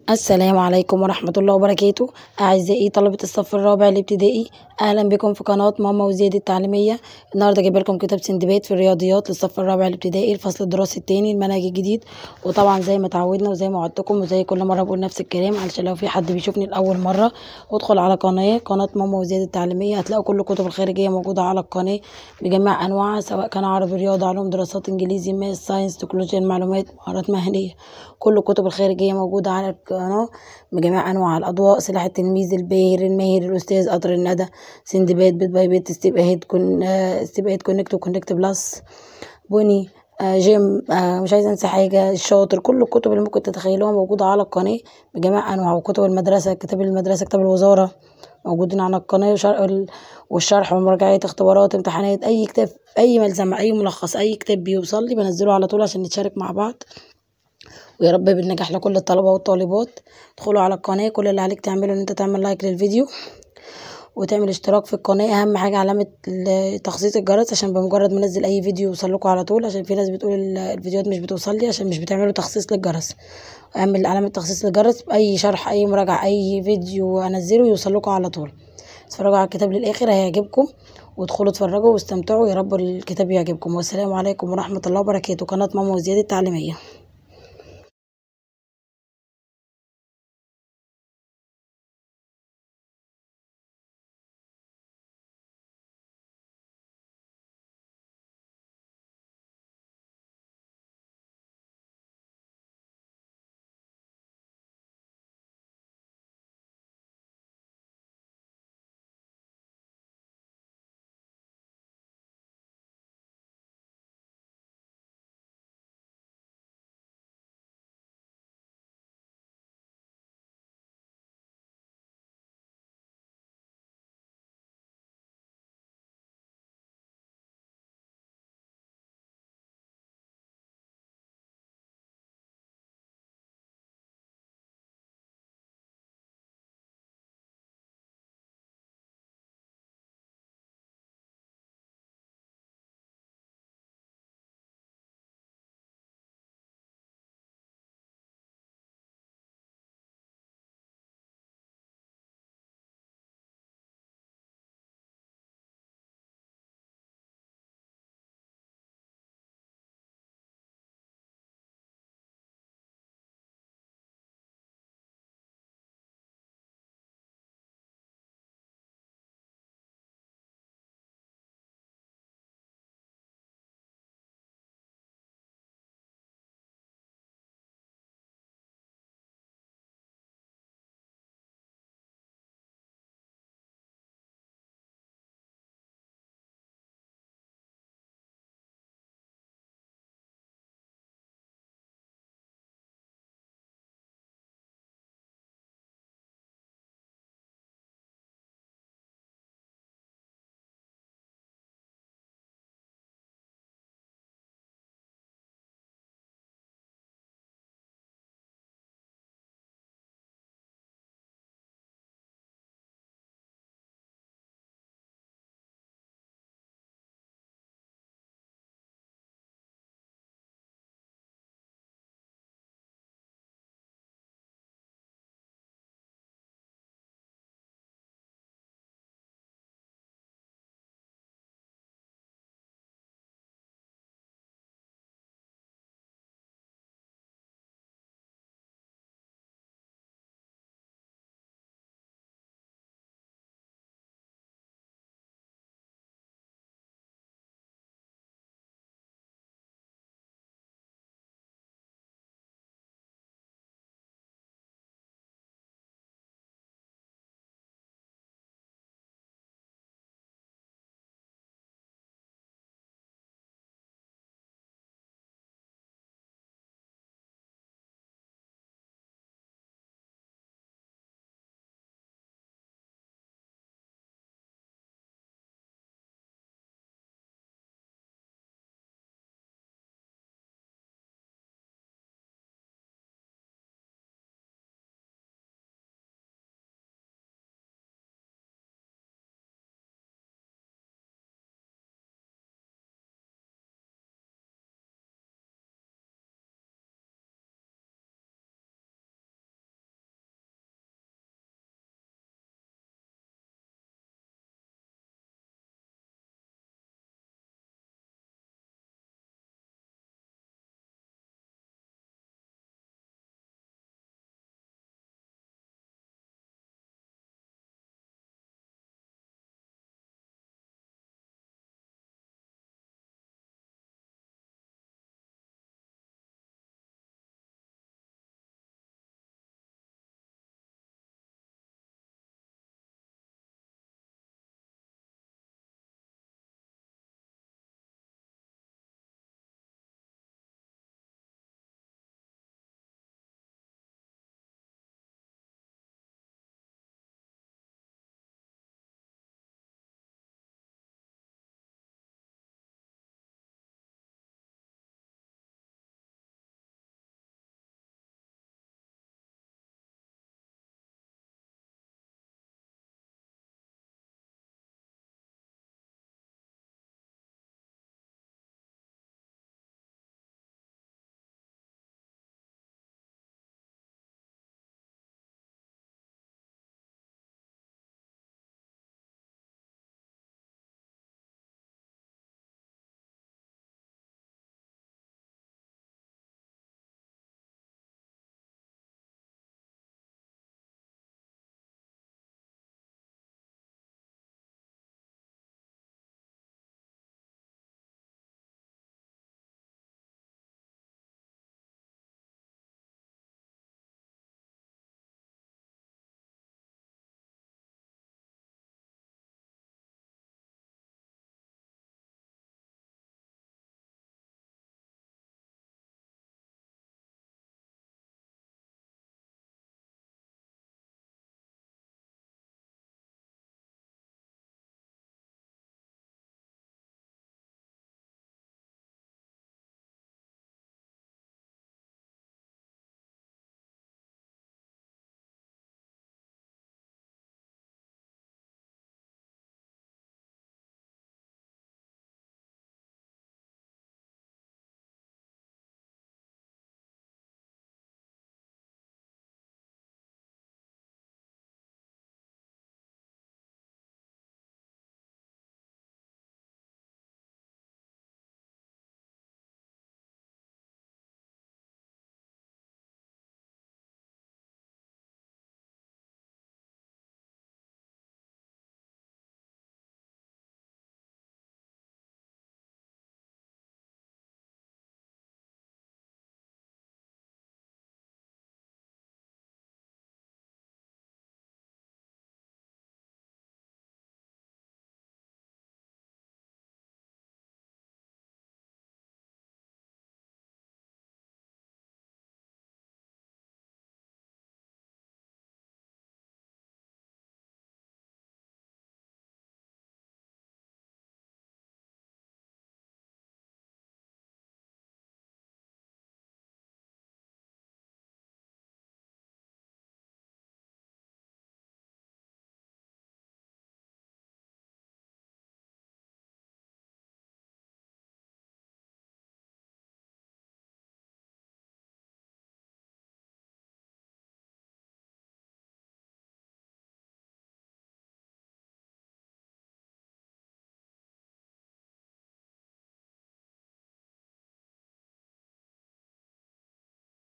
السلام عليكم ورحمة الله وبركاته أعزائي طلبة الصف الرابع الابتدائي أهلا بكم في قناة ماما وزياد التعليمية النهاردة جايبة لكم كتاب سندباد في الرياضيات للصف الرابع الابتدائي الفصل الدراسي التاني المنهج الجديد وطبعا زي ما اتعودنا وزي ما وعدتكم وزي كل مرة بقول نفس الكلام علشان لو في حد بيشوفني لأول مرة ادخل على قناة قناة ماما وزياد التعليمية هتلاقوا كل الكتب الخارجية موجودة على القناة بجميع أنواعها سواء كان عربي رياضة علوم دراسات إنجليزي ماس ساينس تكنولوجيا المعلومات مهارات مهنية كل الكتب الخارجية موجودة على القناة بجميع أنواع الأضواء سلاح التلميذ الباهر الماهر الأستاذ قطر الندى سندباد بيت باي بيت استبقاد كن استبقاد كونكت وكونكت بلس بني آه، جيم آه، مش عايزه انسى حاجه الشاطر كل الكتب اللي ممكن تتخيلوها موجوده على القناه بجميع انواعها وكتب المدرسه كتاب المدرسه كتاب الوزاره موجودين على القناه وشرح والشرح ومراجعات اختبارات امتحانات اي كتاب اي ملزمه اي ملخص اي كتاب بيوصل لي بنزله على طول عشان نتشارك مع بعض ويا رب بالنجاح لكل الطلبة والطالبات ادخلوا على القناة كل اللي عليك تعمله ان انت تعمل لايك للفيديو وتعمل اشتراك في القناة اهم حاجة علامة تخصيص الجرس عشان بمجرد ما انزل اي فيديو يوصلكوا على طول عشان في ناس بتقول الفيديوهات مش بتوصل لي عشان مش بتعملوا تخصيص للجرس اعمل علامة تخصيص للجرس اي شرح اي مراجعة اي فيديو انزله يوصلكوا على طول اتفرجوا على الكتاب للاخر هيعجبكم وادخلوا اتفرجوا واستمتعوا يا رب الكتاب يعجبكم والسلام عليكم ورحمة الله وبركاته قناة ماما وزياد التعليمية